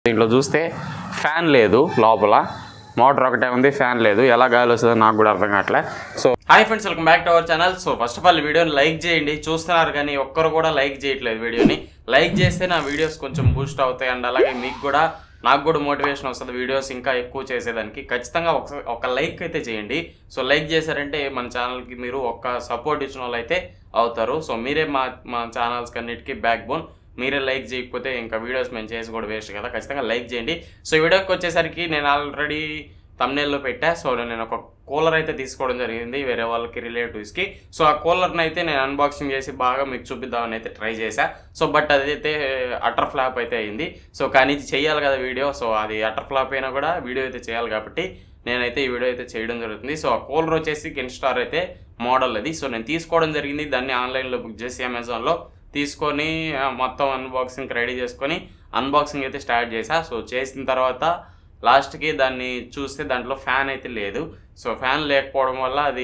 దీంట్లో చూస్తే ఫ్యాన్ లేదు లోపల మోటార్ ఒకటే ఉంది ఫ్యాన్ లేదు ఎలా గాలి వస్తుందో నాకు కూడా అర్థం కావట్లే so hi friends welcome back to our channel so first of all వీడియోని లైక్ చేయండి చూస్తున్నారు కానీ ఒక్కరు కూడా లైక్ చేయట్లేదు వీడియోని లైక్ చేస్తే నా వీడియోస్ కొంచెం బూస్ట్ అవుతాయి అండ్ అలాగే మీకు కూడా నాకు కూడా మోటివేషన్ వస్తుంది వీడియోస్ ఇంకా ఎక్కువ చేసేదానికి ఖచ్చితంగా ఒక ఒక లైక్ అయితే చేయండి సో లైక్ చేశారంటే మన ఛానల్కి మీరు ఒక్క సపోర్ట్ ఇచ్చిన వాళ్ళు అయితే అవుతారు సో మీరే మా మా ఛానల్స్ అన్నిటికీ బ్యాక్ బోన్ మీరే లైక్ చేయకపోతే ఇంకా వీడియోస్ మేము చేసి కూడా వేస్ట్ కదా ఖచ్చితంగా లైక్ చేయండి సో ఈ వీడియోకి వచ్చేసరికి నేను ఆల్రెడీ తమ్నేల్లో పెట్టా సో నేను ఒక కూలర్ అయితే తీసుకోవడం జరిగింది వేరే వాళ్ళకి రిలేటివ్స్కి సో ఆ కూలర్ని అయితే నేను అన్బాక్సింగ్ చేసి బాగా మీకు చూపిద్దామని అయితే ట్రై చేశా సో బట్ అదైతే అటర్ ఫ్లాప్ అయితే అయింది సో కానీ ఇది చేయాలి కదా వీడియో సో అది అటర్ ఫ్లాప్ అయినా కూడా వీడియో అయితే చేయాలి కాబట్టి నేనైతే ఈ వీడియో అయితే చేయడం జరుగుతుంది సో ఆ కూలర్ వచ్చేసి కెన్స్టార్ అయితే మోడల్ అది సో నేను తీసుకోవడం జరిగింది దాన్ని ఆన్లైన్లో బుక్ చేసి అమెజాన్లో తీసుకొని ఆ, మొత్తం అన్బాక్సింగ్ రెడీ చేసుకొని అన్బాక్సింగ్ అయితే స్టార్ట్ చేశా సో చేసిన తర్వాత లాస్ట్కి దాన్ని చూస్తే దాంట్లో ఫ్యాన్ అయితే లేదు సో ఫ్యాన్ లేకపోవడం వల్ల అది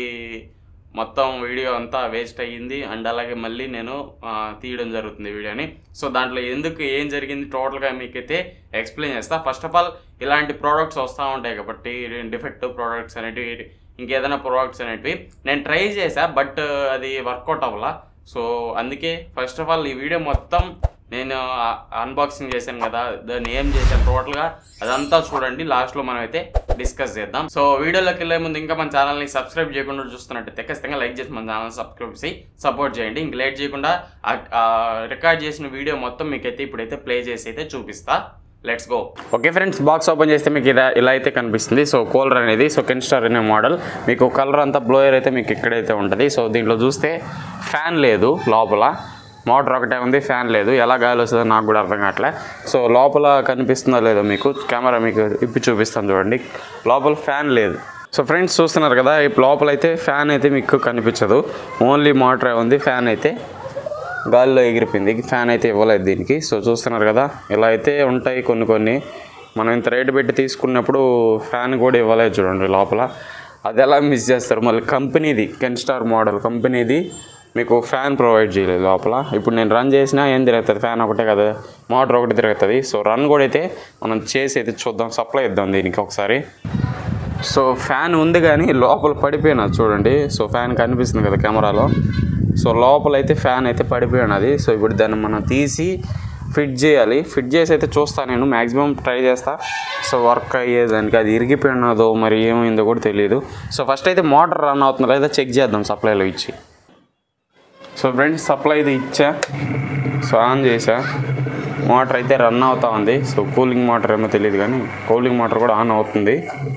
మొత్తం వీడియో అంతా వేస్ట్ అయ్యింది అండ్ అలాగే మళ్ళీ నేను ఆ, తీయడం జరుగుతుంది వీడియోని సో దాంట్లో ఎందుకు ఏం జరిగింది టోటల్గా మీకైతే ఎక్స్ప్లెయిన్ చేస్తా ఫస్ట్ ఆఫ్ ఆల్ ఇలాంటి ప్రోడక్ట్స్ వస్తూ ఉంటాయి కాబట్టి డిఫెక్టివ్ ప్రోడక్ట్స్ అనేటివి ఇంకేదైనా ప్రోడక్ట్స్ అనేటివి నేను ట్రై చేశా బట్ అది వర్కౌట్ అవ్వాల సో అందుకే ఫస్ట్ ఆఫ్ ఆల్ ఈ వీడియో మొత్తం నేను అన్బాక్సింగ్ చేశాను కదా దాన్ని ఏం చేశాను టోటల్గా అదంతా చూడండి లాస్ట్లో మనం అయితే డిస్కస్ చేద్దాం సో వీడియోలోకి వెళ్ళే ముందు ఇంకా మన ఛానల్ని సబ్స్క్రైబ్ చేయకుండా చూస్తున్నట్టయితే ఖచ్చితంగా లైక్ చేసి మన ఛానల్ సబ్స్క్రైబ్ చేసి సపోర్ట్ చేయండి ఇంక లేట్ చేయకుండా రికార్డ్ చేసిన వీడియో మొత్తం మీకైతే ఇప్పుడైతే ప్లే చేసి అయితే చూపిస్తా let's go okay friends box open చేస్తే మీకు ఇలా ఇలా అయితే కనిపిస్తుంది సో కూలర్ అనేది సో కెన్స్టార్ అనే మోడల్ మీకు కలర్ అంతా బ్లోయర్ అయితే మీకు ఇక్కడైతే ఉంటుంది సో దీంట్లో చూస్తే ఫ్యాన్ లేదు లోపల మోటార్ ఒకటే ఉంది ఫ్యాన్ లేదు ఎలా గాలి వస్తుందో నాకు కూడా అర్థం కావట్లే సో లోపల కనిపిస్తుందో లేదో మీకు కెమెరా మీకు ఇప్పి చూపిస్తాను చూడండి లోపల ఫ్యాన్ లేదు సో ఫ్రెండ్స్ చూస్తున్నారు కదా ఈ లోపల అయితే ఫ్యాన్ అయితే మీకు కనిపించదు ఓన్లీ మోటార్ ఉంది ఫ్యాన్ అయితే గాలిలో ఎగిరిపోయింది ఫ్యాన్ అయితే ఇవ్వలేదు దీనికి సో చూస్తున్నారు కదా ఇలా అయితే ఉంటాయి కొన్ని కొన్ని మనం ఇంత రేటు పెట్టి తీసుకున్నప్పుడు ఫ్యాన్ కూడా ఇవ్వలేదు చూడండి లోపల అది ఎలా మిస్ చేస్తారు మళ్ళీ కంపెనీది కెన్స్టార్ మోడల్ కంపెనీది మీకు ఫ్యాన్ ప్రొవైడ్ చేయలేదు లోపల ఇప్పుడు నేను రన్ చేసినా ఏం తిరుగుతుంది ఫ్యాన్ ఒకటే కదా మోటార్ ఒకటి తిరుగుతుంది సో రన్ కూడా అయితే మనం చేసి అయితే చూద్దాం సప్లై ఇద్దాం దీనికి ఒకసారి సో ఫ్యాన్ ఉంది కానీ లోపల పడిపోయినా చూడండి సో ఫ్యాన్ కనిపిస్తుంది కదా కెమెరాలో సో లోపల అయితే ఫ్యాన్ అయితే పడిపోయినది సో ఇప్పుడు దాన్ని మనం తీసి ఫిట్ చేయాలి ఫిట్ చేసి అయితే చూస్తాను నేను మ్యాక్సిమం ట్రై చేస్తా సో వర్క్ అయ్యేదానికి అది ఇరిగిపోయినదో మరి ఏమైందో కూడా తెలియదు సో ఫస్ట్ అయితే మోటార్ రన్ అవుతుందో లేదా చెక్ చేద్దాం సప్లైలో ఇచ్చి సో ఫ్రెండ్స్ సప్లై ఇది ఇచ్చా సో ఆన్ చేసా మోటార్ అయితే రన్ అవుతా ఉంది సో కూలింగ్ మోటార్ ఏమో తెలియదు కానీ కూలింగ్ మోటార్ కూడా ఆన్ అవుతుంది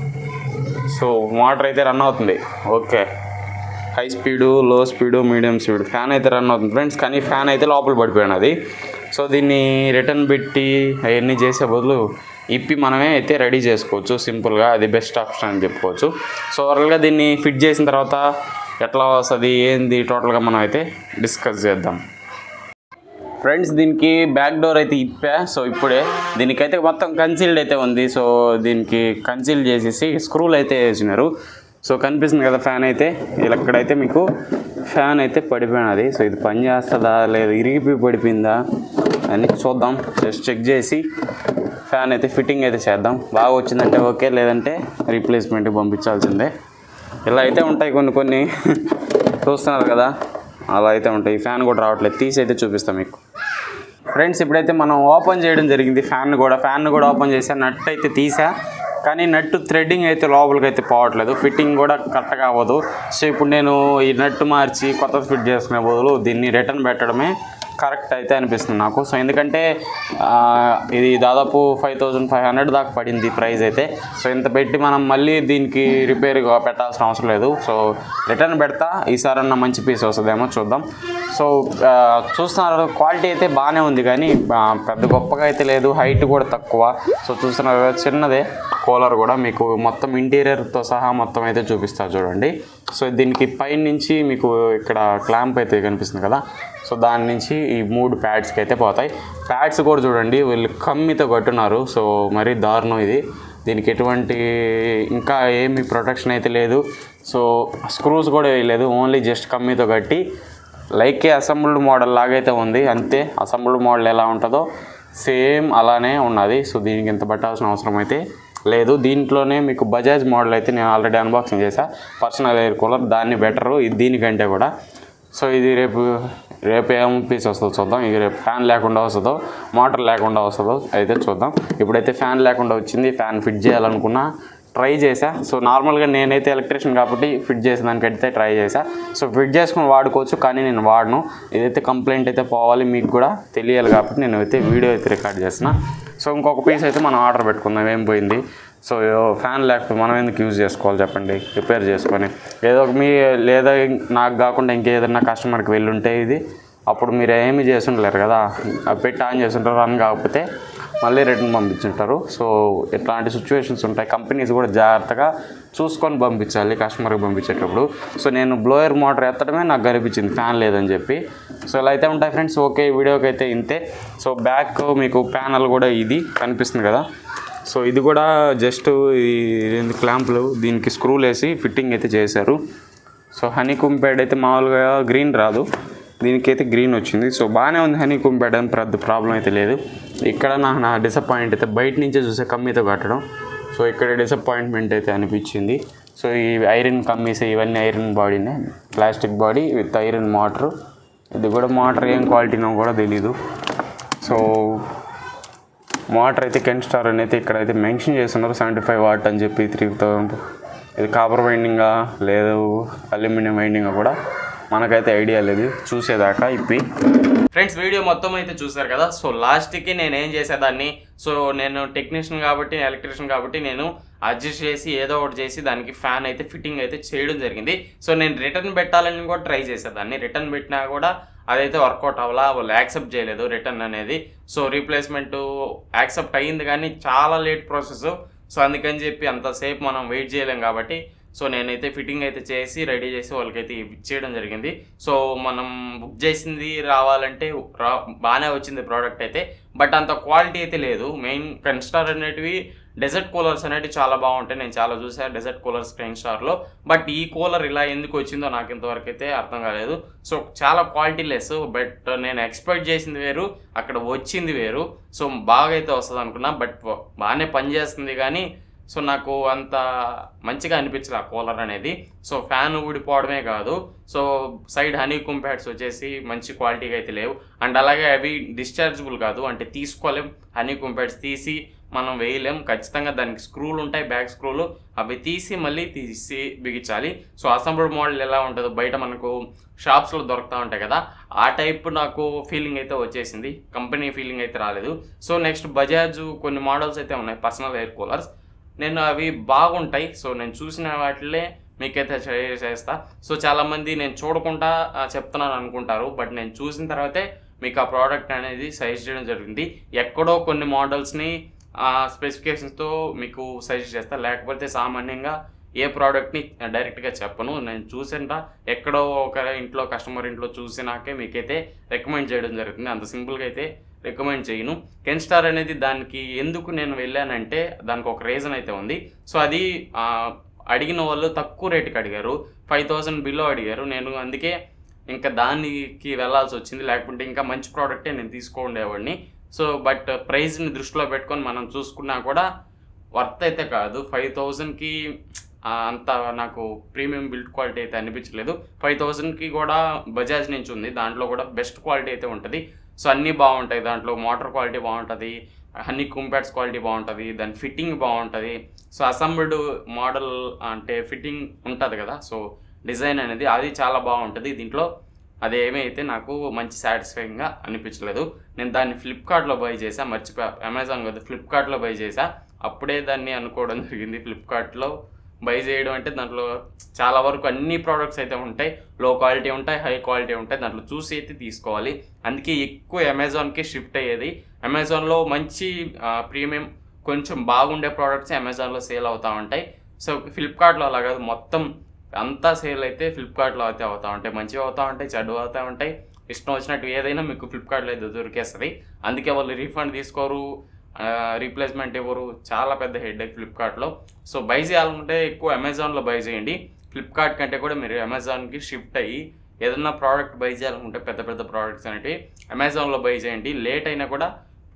సో మోటార్ అయితే రన్ అవుతుంది okay high speed low speed medium speed fan అయితే రన్ అవుతుంది ఫ్రెండ్స్ కానీ ఫ్యాన్ అయితే లోపల పడిపోయాను అది సో దీన్ని రిటర్న్ పెట్టి అవన్నీ చేసే బదులు ఇప్పి మనమే అయితే రెడీ చేసుకోవచ్చు సింపుల్గా అది బెస్ట్ ఆప్షన్ అని చెప్పుకోవచ్చు సో ఓవరాల్గా దీన్ని ఫిట్ చేసిన తర్వాత ఎట్లా వస్తుంది ఏంది టోటల్గా మనం అయితే డిస్కస్ చేద్దాం ఫ్రెండ్స్ దీనికి బ్యాక్ డోర్ అయితే ఇప్పా సో ఇప్పుడే దీనికైతే మొత్తం కన్సీల్డ్ అయితే ఉంది సో దీనికి కన్సీల్ చేసేసి స్క్రూలు అయితే వేసినారు సో కనిపిస్తుంది కదా ఫ్యాన్ అయితే ఇలా ఇక్కడైతే మీకు ఫ్యాన్ అయితే పడిపోయినది సో ఇది పని చేస్తుందా లేదా ఇరిగిపోయి పడిపోయిందా అని చూద్దాం జస్ట్ చెక్ చేసి ఫ్యాన్ అయితే ఫిట్టింగ్ అయితే చేద్దాం బాగా వచ్చిందంటే ఓకే లేదంటే రీప్లేస్మెంట్ పంపించాల్సిందే ఇలా అయితే ఉంటాయి కొన్ని కొన్ని చూస్తున్నారు కదా అలా అయితే ఉంటాయి ఫ్యాన్ కూడా రావట్లేదు తీసి అయితే చూపిస్తాం మీకు ఫ్రెండ్స్ ఇప్పుడైతే మనం ఓపెన్ చేయడం జరిగింది ఫ్యాన్ కూడా ఫ్యాన్ కూడా ఓపెన్ చేసా నట్ అయితే తీసా కానీ నట్టు థ్రెడ్డింగ్ అయితే లోపలికి అయితే పోవట్లేదు ఫిట్టింగ్ కూడా కరెక్ట్గా అవ్వదు సో ఇప్పుడు నేను ఈ నట్టు మార్చి కొత్త ఫిట్ చేసుకునే బదులు దీన్ని రిటర్న్ పెట్టడమే కరెక్ట్ అయితే అనిపిస్తుంది నాకు సో ఎందుకంటే ఆ, ఇది దాదాపు ఫైవ్ థౌజండ్ ఫైవ్ హండ్రెడ్ దాకా పడింది ప్రైస్ అయితే సో ఇంత పెట్టి మనం మళ్ళీ దీనికి రిపేర్ పెట్టాల్సిన అవసరం లేదు సో రిటర్న్ పెడతా ఈసారన్నా మంచి పీస్ వస్తుందేమో చూద్దాం సో ఆ, చూస్తున్నారు క్వాలిటీ అయితే బాగానే ఉంది కానీ ఆ, పెద్ద గొప్పగా అయితే లేదు హైట్ కూడా తక్కువ సో చూస్తున్నారు కదా, చిన్నదే కూలర్ కూడా మీకు మొత్తం ఇంటీరియర్తో సహా మొత్తం అయితే చూపిస్తా చూడండి సో దీనికి పైన నుంచి మీకు ఇక్కడ క్లాంప్ అయితే కనిపిస్తుంది కదా సో దాని నుంచి ఈ మూడు ప్యాడ్స్కి అయితే పోతాయి ప్యాడ్స్ కూడా చూడండి వీళ్ళు కమ్మితో కట్టున్నారు సో మరీ దారుణం ఇది దీనికి ఎటువంటి ఇంకా ఏమి ప్రొటెక్షన్ అయితే లేదు సో స్క్రూస్ కూడా వేయలేదు ఓన్లీ జస్ట్ కమ్మీతో కట్టి లైకే అసెంబ్ల్డ్ మోడల్ లాగైతే ఉంది అంతే అసెంబ్ల్డ్ మోడల్ ఎలా ఉంటుందో సేమ్ అలానే ఉన్నది సో దీనికి ఇంత పట్టాల్సిన అవసరం అయితే లేదు దీంట్లోనే మీకు బజాజ్ మోడల్ అయితే నేను ఆల్రెడీ అన్బాక్సింగ్ చేశా పర్సనల్ ఎయిర్ కూలర్ దాన్ని బెటరు ఇది దీనికంటే కూడా సో ఇది రేపు రేపు ఏం పీస్ వస్తుందో చూద్దాం ఇది రేపు ఫ్యాన్ లేకుండా వస్తుందో మోటార్ లేకుండా వస్తుందో అయితే చూద్దాం ఇప్పుడైతే ఫ్యాన్ లేకుండా వచ్చింది ఫ్యాన్ ఫిట్ చేయాలనుకున్నా ట్రై చేశా సో నార్మల్గా నేనైతే ఎలక్ట్రీషియన్ కాబట్టి ఫిట్ చేసేదానికైతే ట్రై చేశా సో ఫిట్ చేసుకుని వాడుకోవచ్చు కానీ నేను వాడను ఇదైతే కంప్లైంట్ అయితే పోవాలి మీకు కూడా తెలియాలి కాబట్టి నేను అయితే వీడియో అయితే రికార్డ్ చేసిన సో ఇంకొక పీస్ అయితే మనం ఆర్డర్ పెట్టుకుందాం ఏం పోయింది సో ఫ్యాన్ లేకపోతే మనం ఎందుకు యూజ్ చేసుకోవాలి చెప్పండి రిపేర్ చేసుకొని ఏదో ఒక మీ లేదా నాకు కాకుండా ఇంకేదన్నా కస్టమర్కి వెళ్ళుంటే ఇది అప్పుడు మీరు ఏమీ చేస్తుండలేరు కదా అవి పెట్టి ఆన్ చేస్తుంటారు రన్ కాకపోతే మళ్ళీ రిటర్న్ పంపించుంటారు సో ఇట్లాంటి సిచ్యువేషన్స్ ఉంటాయి కంపెనీస్ కూడా జాగ్రత్తగా చూసుకొని పంపించాలి కస్టమర్కి పంపించేటప్పుడు సో నేను బ్లోయర్ మోటార్ ఎత్తడమే నాకు కనిపించింది ఫ్యాన్ లేదని చెప్పి సో ఇలా అయితే ఉంటాయి ఫ్రెండ్స్ ఓకే ఈ వీడియోకి అయితే ఇంతే సో బ్యాక్ మీకు ప్యానల్ కూడా ఇది కనిపిస్తుంది కదా సో ఇది కూడా జస్ట్ ఇది క్లాంపులు దీనికి స్క్రూలు వేసి ఫిట్టింగ్ అయితే చేశారు సో హనీ కుంపేడ్ అయితే మామూలుగా గ్రీన్ రాదు దీనికైతే గ్రీన్ వచ్చింది సో బాగానే ఉంది హనీ కుంపేడ్ అని పెద్ద ప్రాబ్లం అయితే లేదు ఇక్కడ నాకు నా డిసప్పాయింట్ అయితే బయట నుంచే చూసే కమ్మీతో కట్టడం సో ఇక్కడ డిసప్పాయింట్మెంట్ అయితే అనిపించింది సో ఈ ఐరన్ కమ్మీస్ ఇవన్నీ ఐరన్ బాడీనే plastic body with iron motor ఇది కూడా మోటార్ ఏం క్వాలిటీనో కూడా తెలీదు సో మోటార్ అయితే కెన్ స్టార్ అని అయితే ఇక్కడైతే మెన్షన్ చేస్తున్నారు సెవెంటీ ఫైవ్ వాట్ అని చెప్పి త్రీ థౌసండ్ ఇది కాపర్ వైండింగా లేదు అల్యూమినియం వైండింగా కూడా మనకైతే ఐడియా లేదు చూసేదాకా ఇప్పి ఫ్రెండ్స్ వీడియో మొత్తం అయితే చూసారు కదా సో లాస్ట్కి నేను ఏం చేసేదాన్ని సో నేను టెక్నీషియన్ కాబట్టి ఎలక్ట్రీషియన్ కాబట్టి నేను అడ్జస్ట్ చేసి ఏదో ఒకటి చేసి దానికి ఫ్యాన్ అయితే ఫిట్టింగ్ అయితే చేయడం జరిగింది సో నేను రిటర్న్ పెట్టాలని కూడా ట్రై చేసేదాన్ని రిటర్న్ పెట్టినా కూడా అదైతే వర్కౌట్ అవ్వాలా వాళ్ళు యాక్సెప్ట్ చేయలేదు రిటర్న్ అనేది సో రీప్లేస్మెంట్ యాక్సెప్ట్ అయ్యింది కానీ చాలా లేట్ ప్రాసెస్ సో అందుకని చెప్పి అంతసేపు మనం వెయిట్ చేయలేం కాబట్టి సో నేనైతే ఫిట్టింగ్ అయితే చేసి రెడీ చేసి వాళ్ళకైతే ఇచ్చేయడం జరిగింది సో మనం బుక్ చేసింది రావాలంటే రా బాగానే వచ్చింది ప్రోడక్ట్ అయితే బట్ అంత క్వాలిటీ అయితే లేదు మెయిన్ కన్స్టార్ అనేటివి డెజర్ట్ కూలర్స్ అనేటివి చాలా బాగుంటాయి నేను చాలా చూసాను డెజర్ట్ కూలర్స్ క్రెయిన్ స్టార్లో బట్ ఈ కూలర్ ఇలా ఎందుకు వచ్చిందో నాకు ఇంతవరకు అయితే అర్థం కాలేదు సో చాలా క్వాలిటీ లెస్ బట్ నేను ఎక్స్పెక్ట్ చేసింది వేరు అక్కడ వచ్చింది వేరు సో బాగా అయితే వస్తుంది అనుకున్నా బట్ బాగానే పనిచేస్తుంది కానీ సో నాకు అంత మంచిగా అనిపించలే ఆ కూలర్ అనేది సో ఫ్యాన్ ఊడిపోవడమే కాదు so side honeycomb pads వచ్చేసి మంచి క్వాలిటీగా అయితే లేవు అండ్ అలాగే అవి డిశ్చార్జబుల్ కాదు అంటే తీసుకోలేం హనీ కుంప్ ప్యాడ్స్ తీసి మనం వేయలేం ఖచ్చితంగా దానికి స్క్రూలు ఉంటాయి బ్యాక్ స్క్రూలు అవి తీసి మళ్ళీ తీసి బిగించాలి సో అసెంబ్ల్డ్ మోడల్ ఎలా ఉంటుందో బయట మనకు షాప్స్లో దొరుకుతూ ఉంటాయి కదా ఆ టైప్ నాకు ఫీలింగ్ అయితే వచ్చేసింది కంపెనీ ఫీలింగ్ అయితే రాలేదు సో నెక్స్ట్ బజాజ్ కొన్ని మోడల్స్ అయితే ఉన్నాయి పర్సనల్ ఎయిర్ కూలర్స్ నేను అవి బాగుంటాయి సో నేను చూసిన వాటిలే మీకైతే షేర్ చేస్తా సో చాలామంది నేను చూడకుండా ఆ, చెప్తున్నాను అనుకుంటారు బట్ నేను చూసిన తర్వాతే మీకు ఆ ప్రోడక్ట్ అనేది సజెస్ట్ చేయడం జరిగింది ఎక్కడో కొన్ని మోడల్స్ని స్పెసిఫికేషన్స్తో మీకు సజెస్ట్ చేస్తా లేకపోతే సామాన్యంగా ఏ ప్రోడక్ట్ని డైరెక్ట్గా చెప్పను నేను చూసిన ఎక్కడో ఒక ఇంట్లో కస్టమర్ ఇంట్లో చూసినాకే మీకైతే రికమెండ్ చేయడం జరుగుతుంది అంత సింపుల్గా అయితే రికమెండ్ చేయను కెన్ స్టార్ అనేది దానికి ఎందుకు నేను వెళ్ళానంటే దానికి ఒక రీజన్ అయితే ఉంది సో అది ఆ, అడిగిన వాళ్ళు తక్కువ రేటుకి అడిగారు ఫైవ్ థౌసండ్ బిలో అడిగారు నేను అందుకే ఇంకా దానికి వెళ్ళాల్సి వచ్చింది లేకపోతే ఇంకా మంచి ప్రోడక్టే నేను తీసుకోండేవాడిని సో బట్ ప్రైస్ని దృష్టిలో పెట్టుకొని మనం చూసుకున్నా కూడా వర్త్ అయితే కాదు ఫైవ్ థౌజండ్కి అంత నాకు ప్రీమియం బిల్డ్ క్వాలిటీ అయితే అనిపించలేదు ఫైవ్ థౌజండ్కి కూడా బజాజ్ నుంచి ఉంది దాంట్లో కూడా బెస్ట్ క్వాలిటీ అయితే ఉంటుంది సో అన్నీ బాగుంటాయి దాంట్లో మోటార్ క్వాలిటీ బాగుంటుంది హన్నీ కుంపాట్స్ క్వాలిటీ బాగుంటుంది దాని ఫిట్టింగ్ బాగుంటుంది సో అసెంబ్ల్డ్ మోడల్ అంటే ఫిట్టింగ్ ఉంటుంది కదా సో డిజైన్ అనేది అది చాలా బాగుంటుంది దీంట్లో అదేమీ అయితే నాకు మంచి సాటిస్ఫైయింగ్గా అనిపించలేదు నేను దాన్ని ఫ్లిప్కార్ట్లో బై చేసా మర్చిపోయా అమెజాన్ కదా ఫ్లిప్కార్ట్లో బై చేసా అప్పుడే దాన్ని అనుకోవడం జరిగింది ఫ్లిప్కార్ట్లో బై చేయడం అంటే దాంట్లో చాలా వరకు అన్ని ప్రోడక్ట్స్ అయితే ఉంటాయి లో క్వాలిటీ ఉంటాయి హై క్వాలిటీ ఉంటాయి దాంట్లో చూసి అయితే తీసుకోవాలి అందుకే ఎక్కువ అమెజాన్కి షిఫ్ట్ అయ్యేది అమెజాన్లో మంచి ప్రీమియం కొంచెం బాగుండే ప్రోడక్ట్స్ అమెజాన్లో సేల్ అవుతూ ఉంటాయి సో ఫ్లిప్కార్ట్లో అలా కాదు మొత్తం అంతా సేల్ అయితే ఫ్లిప్కార్ట్లో అయితే అవుతూ ఉంటాయి మంచిగా అవుతూ ఉంటాయి చెడు అవుతూ ఉంటాయి ఇష్టం వచ్చినట్టు ఏదైనా మీకు ఫ్లిప్కార్ట్లో అయితే దొరికేస్తుంది అందుకే వాళ్ళు రీఫండ్ తీసుకోరు రీప్లేస్మెంట్ ఇవ్వరు చాలా పెద్ద హెడ్ ఫ్లిప్కార్ట్లో సో బై చేయాలనుకుంటే ఎక్కువ అమెజాన్లో బై చేయండి ఫ్లిప్కార్ట్ కంటే కూడా మీరు అమెజాన్కి షిఫ్ట్ అయ్యి ఏదన్నా ప్రోడక్ట్ బై చేయాలనుకుంటే పెద్ద పెద్ద ప్రోడక్ట్స్ అనేవి అమెజాన్లో బై చేయండి లేట్ అయినా కూడా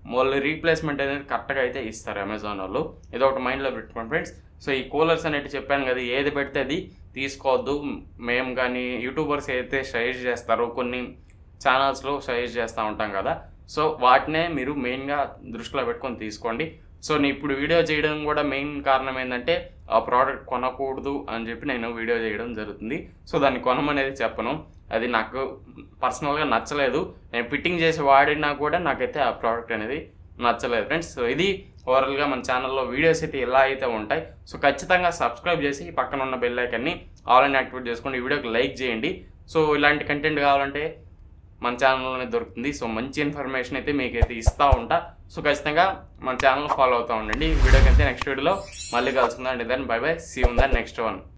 వాళ్ళు రీప్లేస్మెంట్ అనేది కరెక్ట్గా అయితే ఇస్తారు అమెజాన్ వాళ్ళు ఇది ఒకటి మైండ్లో పెట్టుకోండి ఫ్రెండ్స్ సో ఈ కూలర్స్ అనేవి చెప్పాను కదా ఏది పెడితే అది తీసుకోవద్దు మేము కానీ యూట్యూబర్స్ అయితే సజెస్ట్ చేస్తారో కొన్ని ఛానల్స్లో సజెస్ట్ చేస్తూ ఉంటాం కదా సో వాటినే మీరు మెయిన్గా దృష్టిలో పెట్టుకొని తీసుకోండి సో నేను ఇప్పుడు వీడియో చేయడం కూడా మెయిన్ కారణం ఏంటంటే ఆ ప్రోడక్ట్ కొనకూడదు అని చెప్పి నేను వీడియో చేయడం జరుగుతుంది సో దాన్ని కొనమనేది చెప్పను అది నాకు పర్సనల్గా నచ్చలేదు నేను ఫిట్టింగ్ చేసి వాడినా కూడా నాకైతే ఆ ప్రోడక్ట్ అనేది నచ్చలేదు ఫ్రెండ్స్ సో ఇది ఓవరాల్గా మన ఛానల్లో వీడియోస్ అయితే ఎలా అయితే ఉంటాయి సో ఖచ్చితంగా సబ్స్క్రైబ్ చేసి పక్కన ఉన్న బెల్ ఐకన్ని ఆన్లైన్ యాక్టివేట్ చేసుకోండి ఈ వీడియోకి లైక్ చేయండి సో ఇలాంటి కంటెంట్ కావాలంటే మన ఛానల్లోనే దొరుకుతుంది సో మంచి ఇన్ఫర్మేషన్ అయితే మీకు అయితే ఇస్తూ ఉంటా సో ఖచ్చితంగా మన ఛానల్ ఫాలో అవుతూ ఉండండి ఈ వీడియోకి అయితే నెక్స్ట్ వీడియోలో మళ్ళీ కలుసుకుందాం అండి దెన్ బై బై సీ ఉందా నెక్స్ట్ వన్